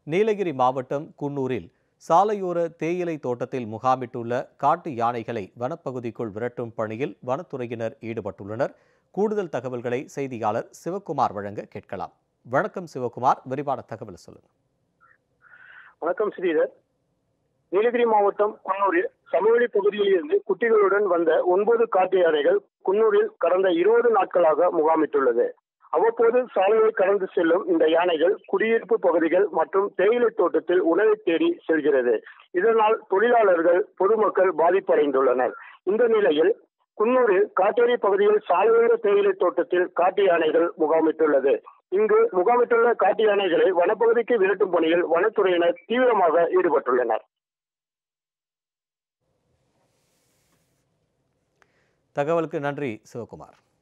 நீலகிரி மாவட்டம் குன்னூரில் சாலையோர தேயிலை தோட்டத்தில் முகாமிட்டுள்ள காட்டு யானைகளை வனப்பகுதிக்குள் விரட்டும் பணியில் வனத்துறையினர் ஈடுபட்டுள்ளனர் கூடுதல் தகவல்களை செய்தியாளர் சிவக்குமார் வழங்க கேட்கலாம் வணக்கம் சிவக்குமார் விரிவான தகவல் சொல்லுங்க வணக்கம் ஸ்ரீதர் நீலகிரி மாவட்டம் குன்னூரில் சமவெளி பகுதியில் இருந்து குட்டிகளுடன் வந்த ஒன்பது காட்டு யானைகள் குன்னூரில் கடந்த இருபது நாட்களாக முகாமிட்டுள்ளது அவ்வப்போது சாலையை கடந்து செல்லும் இந்த யானைகள் குடியிருப்பு பகுதிகள் மற்றும் தேயிலை தோட்டத்தில் உணவை தேடி செல்கிறது இதனால் தொழிலாளர்கள் பொதுமக்கள் பாதிப்படைந்துள்ளனர் இந்த நிலையில் குன்னூரில் காட்டேரி பகுதியில் சாலையோர தேயிலை தோட்டத்தில் காட்டு யானைகள் முகாமிட்டுள்ளது இங்கு முகாமிட்டுள்ள காட்டு யானைகளை வனப்பகுதிக்கு விரட்டும் பணியில் வனத்துறையினர் தீவிரமாக ஈடுபட்டுள்ளனர் தகவலுக்கு நன்றி சிவக்குமார்